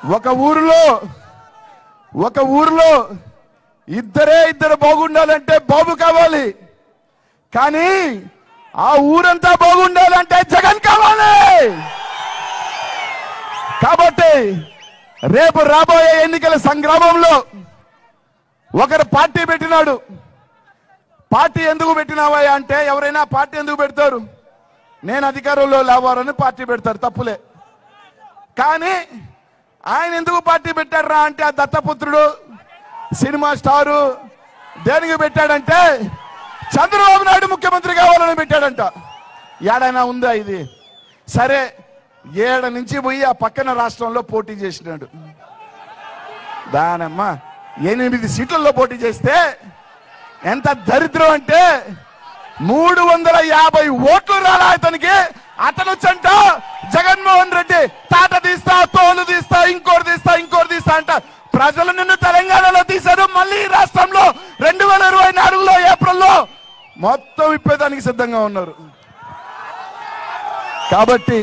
ఒక ఊరిలో ఒక ఊరిలో ఇద్దరే ఇద్దరు బాగుండాలంటే బాబు కావాలి కానీ ఆ ఊరంతా బాగుండాలంటే జగన్ కావాలి కాబట్టి రేపు రాబోయే ఎన్నికల సంగ్రామంలో ఒకరు పార్టీ పెట్టినాడు పార్టీ ఎందుకు పెట్టినావా అంటే ఎవరైనా పార్టీ ఎందుకు పెడతారు నేను అధికారంలో లేవారని పార్టీ పెడతారు తప్పులే కానీ ఆయన ఎందుకు పార్టీ పెట్టారా అంటే ఆ దత్తపుత్రుడు సినిమా స్టారు దేనికి పెట్టాడంటే చంద్రబాబు నాయుడు ముఖ్యమంత్రి కావాలని పెట్టాడంట ఏడైనా ఉందా ఇది సరే ఏడ నుంచి పోయి ఆ పక్కన రాష్ట్రంలో పోటీ చేసినాడు దానమ్మ ఎనిమిది సీట్లలో పోటీ చేస్తే ఎంత దరిద్రం అంటే మూడు వందల యాభై ఓట్లు రాలా అతనికి అతను వచ్చంట జగన్మోహన్ రెడ్డి తాట తీస్తా తోలు తీస్తా ఇంకోటి తీస్తా ఇంకోటి తీస్తా అంట ప్రజలు నిన్ను తెలంగాణలో తీశారు మళ్ళీ ఈ రాష్ట్రంలో రెండు వేల ఇరవై నాలుగులో ఏప్రిల్లో మొత్తం ఇప్పేదానికి సిద్ధంగా ఉన్నారు కాబట్టి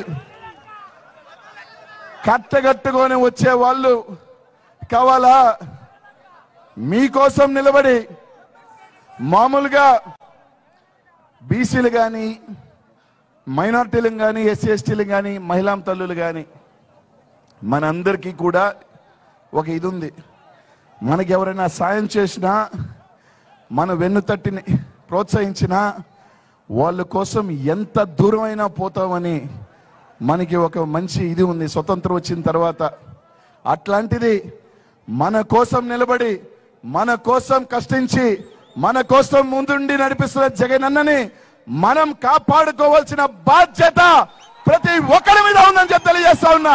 కట్టగట్టుకొని వచ్చే వాళ్ళు కావాలా మీకోసం నిలబడి మామూలుగా బీసీలు కానీ మైనార్టీలు కానీ ఎస్సీ ఎస్టీలు కానీ మహిళా తల్లులు కానీ మనందరికీ కూడా ఒక ఇది ఉంది మనకి ఎవరైనా సాయం చేసినా మన వెన్ను తట్టిని ప్రోత్సహించినా వాళ్ళ కోసం ఎంత దూరమైనా పోతామని మనకి ఒక మంచి ఇది ఉంది స్వతంత్రం వచ్చిన తర్వాత అట్లాంటిది మన కోసం నిలబడి మన కోసం కష్టించి మన కోసం ముందుండి నడిపిస్తున్న జగనన్నని మనం కాపాడుకోవాల్సిన బాధ్యత ప్రతి ఒక్కరి మీద ఉందని చెప్పి తెలియజేస్తా ఉన్నా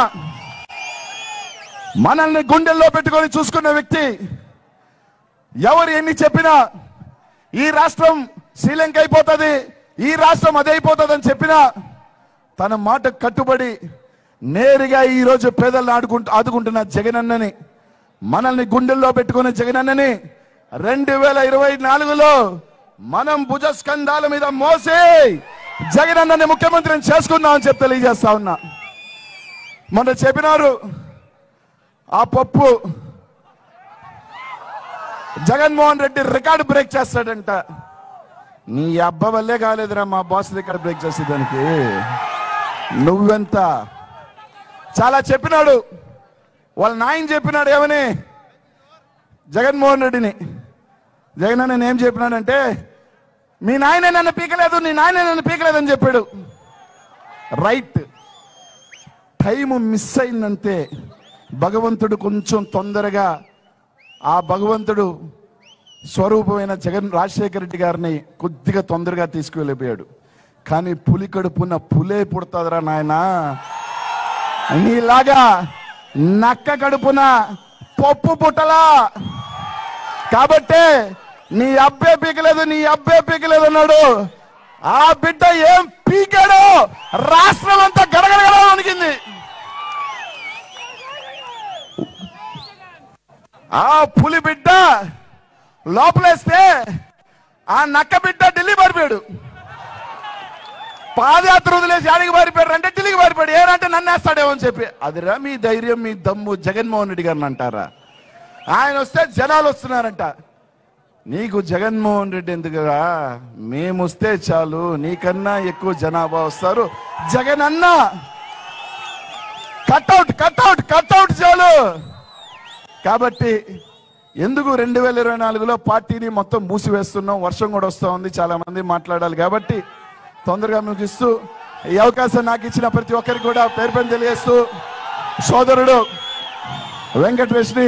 మనల్ని గుండెల్లో పెట్టుకొని చూసుకున్న వ్యక్తి ఎవరు ఎన్ని చెప్పినా ఈ రాష్ట్రం శ్రీలంక అయిపోతుంది ఈ రాష్ట్రం అదే అయిపోతుంది అని చెప్పినా తన మాట కట్టుబడి నేరుగా ఈ రోజు పేదలను ఆడుకుంటూ ఆదుకుంటున్న జగనన్నని మనల్ని గుండెల్లో పెట్టుకున్న జగనన్నని రెండు వేల ఇరవై నాలుగులో మనం భుజస్కంధాల మీద మోసి జగనన్నని ముఖ్యమంత్రిని చేసుకున్నాం అని చెప్పి తెలియజేస్తా ఉన్నా మొన్న చెప్పినారు ఆ పప్పు జగన్మోహన్ రెడ్డి రికార్డు బ్రేక్ చేస్తాడంట నీ అబ్బ వల్లే కాలేదురా మా బాస్ రికార్డు బ్రేక్ చేసేదానికి నువ్వెంత చాలా చెప్పినాడు వాళ్ళ నాయన చెప్పినాడు ఏమని జగన్మోహన్ రెడ్డిని జగన్ నేను ఏం చెప్పినాడంటే మీ నాయన నన్ను పీకలేదు నీ నాయన నన్ను పీకలేదని చెప్పాడు రైట్ టైం మిస్ అయిందంతే భగవంతుడు కొంచెం తొందరగా ఆ భగవంతుడు స్వరూపమైన జగన్ రాజశేఖర రెడ్డి గారిని కొద్దిగా తొందరగా తీసుకువెళ్ళిపోయాడు కానీ పులి కడుపున పులే పుడతాదిరా నాయనా నీలాగా నక్క కడుపున పప్పు పుట్టలా కాబట్టే నీ అబ్బే పీకలేదు నీ అబ్బే పీకలేదు అన్నాడు ఆ బిడ్డ ఏం పీకాడో రాష్ట్రం అంతా గడగడగడ వణికింది ఆ పులి బిడ్డ లోపలేస్తే ఆ నక్క బిడ్డ ఢిల్లీ పారిపోయాడు పాదయాత్ర వదిలేసి ఆడికి పారిపోయాడు అంటే ఢిల్లీకి పారిపోయాడు ఏరంటే నన్ను వేస్తాడేమో అని చెప్పి అదిరా మీ ధైర్యం మీ దమ్ము జగన్మోహన్ రెడ్డి గారిని అంటారా ఆయన వస్తే జనాలు వస్తున్నారంట నీకు జగన్మోహన్ రెడ్డి ఎందుకురా మేము వస్తే చాలు నీకన్నా ఎక్కువ జనాభా వస్తారు జగన్ అన్న కట్అవుట్ కట్అవుట్ కట్అవుట్ చాలు కాబట్టి ఎందుకు రెండు వేల ఇరవై నాలుగులో పార్టీని మొత్తం మూసివేస్తున్నాం వర్షం కూడా వస్తూ ఉంది చాలా మంది మాట్లాడాలి కాబట్టి తొందరగా ముగిస్తూ ఈ అవకాశం నాకు ఇచ్చిన ప్రతి ఒక్కరికి కూడా పేరు పని తెలియజేస్తూ సోదరుడు వెంకటేష్ని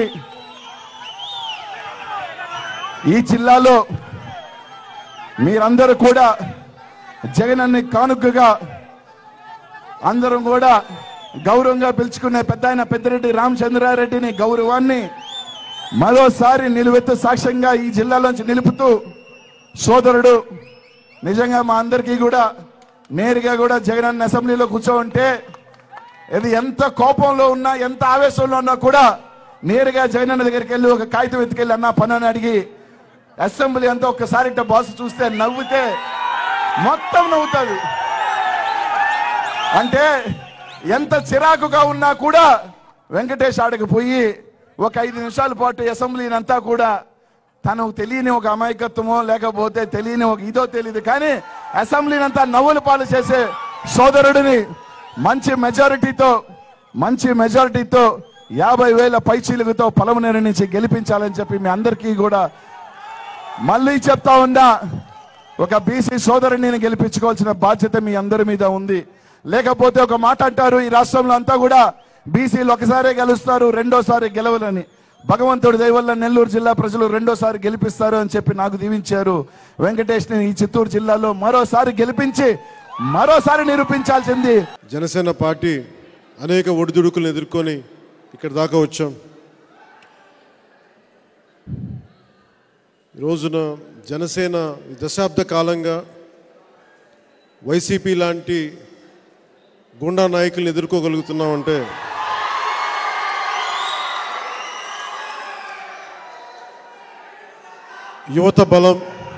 ఈ జిల్లాలో మీరందరూ కూడా జగనన్ని కానుకగా అందరం కూడా గౌరవంగా పిలుచుకునే పెద్ద ఆయన పెద్దిరెడ్డి రామచంద్రారెడ్డిని గౌరవాన్ని మరోసారి నిలువెత్తు సాక్ష్యంగా ఈ జిల్లాలోంచి నిలుపుతూ సోదరుడు నిజంగా మా అందరికీ కూడా నేరుగా కూడా జగనన్న అసెంబ్లీలో కూర్చోంటే ఇది ఎంత కోపంలో ఉన్నా ఎంత ఆవేశంలో ఉన్నా కూడా నేరుగా జగనన్న దగ్గరికి వెళ్ళి ఒక కాగితం ఎత్తుకెళ్ళి అన్న పని అని అడిగి అసెంబ్లీ అంతా ఒక్కసారి ఇట్ట బాస్ చూస్తే నవ్వితే మొత్తం నవ్వుతుంది అంటే ఎంత చిరాకుగా ఉన్నా కూడా వెంకటేష్ ఆడకు పోయి ఒక ఐదు నిమిషాల పాటు అసెంబ్లీని అంతా కూడా తనకు తెలియని ఒక అమాయకత్వమో లేకపోతే తెలియని ఒక ఇదో తెలియదు కానీ అసెంబ్లీని అంతా నవ్వుల పాలు చేసే సోదరుడిని మంచి మెజారిటీతో మంచి మెజారిటీతో యాభై వేల పైచీలుగుతో పొలమనేరు నుంచి గెలిపించాలని చెప్పి మీ అందరికీ కూడా మళ్ళీ చెప్తా ఉందా ఒక బీసీ సోదరుని గెలిపించుకోవాల్సిన బాధ్యత మీ అందరి మీద ఉంది లేకపోతే ఒక మాట అంటారు ఈ రాష్ట్రంలో అంతా కూడా బీసీలు ఒకసారే గెలుస్తారు రెండోసారి గెలవలని భగవంతుడి దయ వల్ల నెల్లూరు జిల్లా ప్రజలు రెండోసారి గెలిపిస్తారు అని చెప్పి నాకు దీవించారు వెంకటేష్ ని ఈ చిత్తూరు జిల్లాలో మరోసారి గెలిపించి మరోసారి నిరూపించాల్సింది జనసేన పార్టీ అనేక ఒడిదుడుకులను ఎదుర్కొని ఇక్కడ దాకా వచ్చాం ఈ రోజున జనసేన ఈ దశాబ్ద కాలంగా వైసీపీ లాంటి గుండా నాయకులను ఎదుర్కోగలుగుతున్నామంటే యువత బలం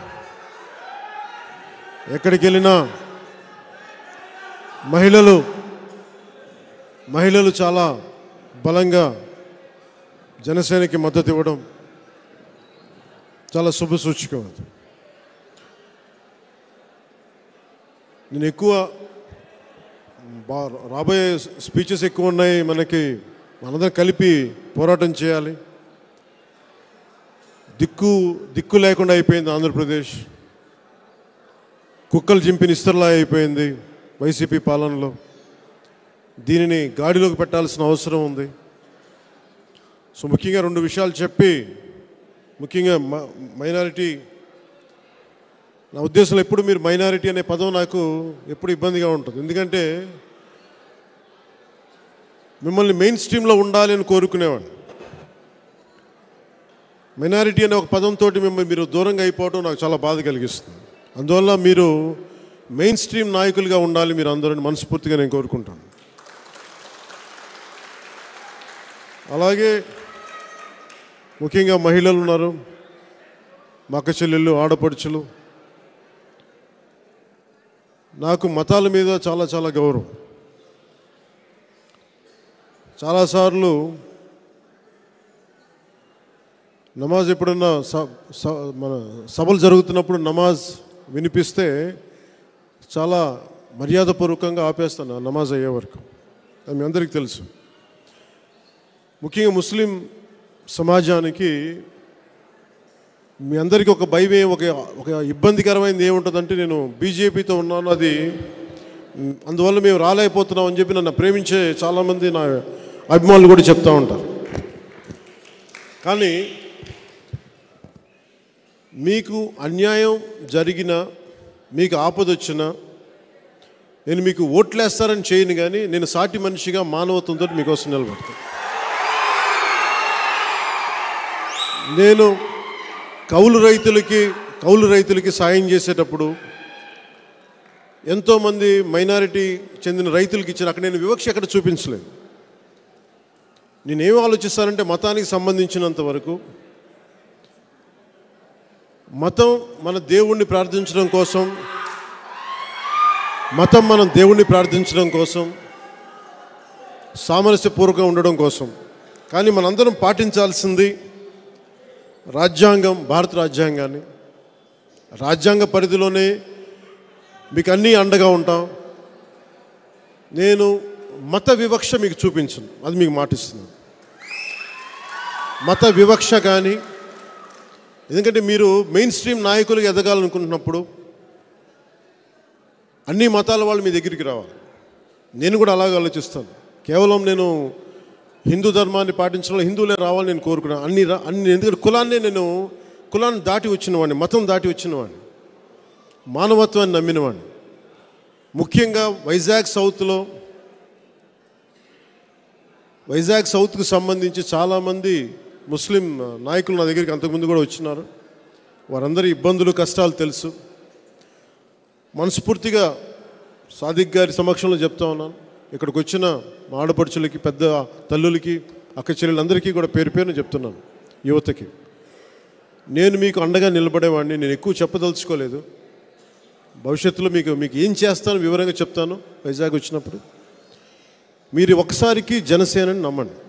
ఎక్కడికి వెళ్ళినా మహిళలు మహిళలు చాలా బలంగా జనసేనకి మద్దతు ఇవ్వడం చాలా శుభ సూచకం అది నేను ఎక్కువ బా రాబోయే స్పీచెస్ ఎక్కువ ఉన్నాయి మనకి మనందరం కలిపి పోరాటం చేయాలి దిక్కు దిక్కు లేకుండా అయిపోయింది ఆంధ్రప్రదేశ్ కుక్కలు చింపిన ఇస్తర్లా అయిపోయింది వైసీపీ పాలనలో దీనిని గాడిలోకి పెట్టాల్సిన అవసరం ఉంది సో ముఖ్యంగా రెండు విషయాలు చెప్పి ముఖ్యంగా మ- మైనారిటీ నా ఉద్దేశంలో ఎప్పుడు మీరు మైనారిటీ అనే పదం నాకు ఎప్పుడు ఇబ్బందిగా ఉంటుంది ఎందుకంటే మిమ్మల్ని మెయిన్ స్ట్రీమ్లో ఉండాలి అని కోరుకునేవాడిని మైనారిటీ అనే ఒక పదంతో మిమ్మల్ని మీరు దూరంగా అయిపోవడం నాకు చాలా బాధ కలిగిస్తుంది అందువల్ల మీరు మెయిన్ స్ట్రీమ్ నాయకులుగా ఉండాలి మీరు అందరూ మనస్ఫూర్తిగా నేను కోరుకుంటాను అలాగే ముఖ్యంగా మహిళలు ఉన్నారు మా అక్క చెల్లెళ్ళు ఆడపడుచులు నాకు మతాల మీద చాలా చాలా గౌరవం చాలాసార్లు నమాజ్ ఎప్పుడన్నా స- స- మన సభలు జరుగుతున్నప్పుడు నమాజ్ వినిపిస్తే చాలా మర్యాదపూర్వకంగా ఆపేస్తాను ఆ నమాజ్ అయ్యే వరకు అది మీ అందరికీ తెలుసు ముఖ్యంగా ముస్లిం సమాజానికి మీ అందరికీ ఒక భయం ఒక ఒక ఇబ్బందికరమైనది ఏముంటుందంటే నేను బీజేపీతో ఉన్నాను అది మ్, అందువల్ల మేము రాలేకపోతున్నాం అని చెప్పి నన్ను ప్రేమించే చాలామంది నా అభిమానులు కూడా చెప్తూ ఉంటారు కానీ మీకు అన్యాయం జరిగిన మీకు ఆపద వచ్చినా నేను మీకు ఓట్లేస్తారని చేయను కానీ నేను సాటి మనిషిగా మానవత్వంతో మీకోసం నిలబడతాను నేను కౌలు రైతులకి కౌలు రైతులకి సాయం చేసేటప్పుడు ఎంతోమంది మైనారిటీ చెందిన రైతులకి ఇచ్చిన అక్కడ నేను వివక్ష ఎక్కడ చూపించలేదు నేనేం ఆలోచిస్తానంటే మతానికి సంబంధించినంత వరకు మతం మన దేవుణ్ణి ప్రార్థించడం కోసం మతం మనం దేవుణ్ణి ప్రార్థించడం కోసం సామరస్యపూర్వకంగా ఉండడం కోసం కానీ మనందరం పాటించాల్సింది రాజ్యాంగం భారత రాజ్యాంగాన్ని రాజ్యాంగ పరిధిలోనే మీకు అన్నీ అండగా ఉంటాం నేను మత వివక్ష మీకు చూపించను అది మీకు మాటిస్తున్నాను మత వివక్ష కానీ ఎందుకంటే మీరు మెయిన్ స్ట్రీమ్ నాయకులుగా ఎదగాలనుకుంటున్నప్పుడు అన్ని మతాల వాళ్ళు మీ దగ్గరికి రావాలి నేను కూడా అలాగే ఆలోచిస్తాను కేవలం నేను హిందూ ధర్మాన్ని పాటించడంలో హిందువులే రావాలని నేను కోరుకున్నాను అన్ని రా- అన్ని ఎందుకంటే కులాన్నే నేను కులాన్ని దాటి వచ్చినవాడిని మతం దాటి వచ్చినవాడిని మానవత్వాన్ని నమ్మినవాడిని ముఖ్యంగా వైజాగ్ సౌత్లో వైజాగ్ సౌత్కు సంబంధించి చాలామంది ముస్లిం నాయకులు నా దగ్గరికి అంతకుముందు కూడా వచ్చినారు వారందరి ఇబ్బందులు కష్టాలు తెలుసు మనస్ఫూర్తిగా సాదిక్ గారి సమక్షంలో చెప్తా ఉన్నాను ఇక్కడికి వచ్చిన మా ఆడపడుచులకి పెద్ద తల్లులకి అక్క చెల్లెలందరికీ కూడా పేరు పేరున చెప్తున్నాను యువతకి నేను మీకు అండగా నిలబడేవాడిని నేను ఎక్కువ చెప్పదలుచుకోలేదు భవిష్యత్తులో మీకు మీకు ఏం చేస్తాను వివరంగా చెప్తాను వైజాగ్ వచ్చినప్పుడు మీరు ఒకసారికి జనసేనని నమ్మండి